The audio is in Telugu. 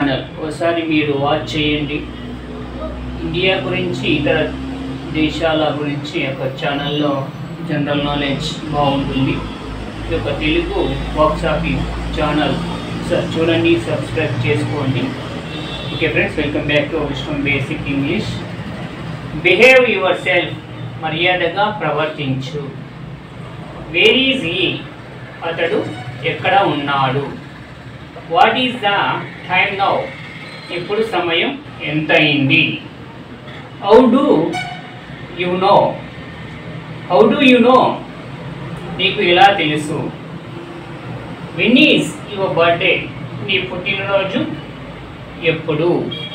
ఛానల్ ఒకసారి మీరు వాచ్ చేయండి ఇండియా గురించి ఇతర దేశాల గురించి యొక్క ఛానల్లో జనరల్ నాలెడ్జ్ బాగుంటుంది ఇది ఒక తెలుగు బాక్స్ ఆఫీస్ ఛానల్ స- చూడండి సబ్స్క్రైబ్ చేసుకోండి okay friends welcome back to Vishnu basic English behave yourself మర్యాదగా ప్రవర్తించు వేర్ ఈజ్ ఈ అతడు ఎక్కడ ఉన్నాడు what is the time now ఇప్పుడు సమయం ఎంత అయింది how do you know how do you know నీకు ఎలా తెలుసు వెన్ ఈజ్ యువర్ బర్త్డే నీ పుట్టినరోజు ఎప్పుడు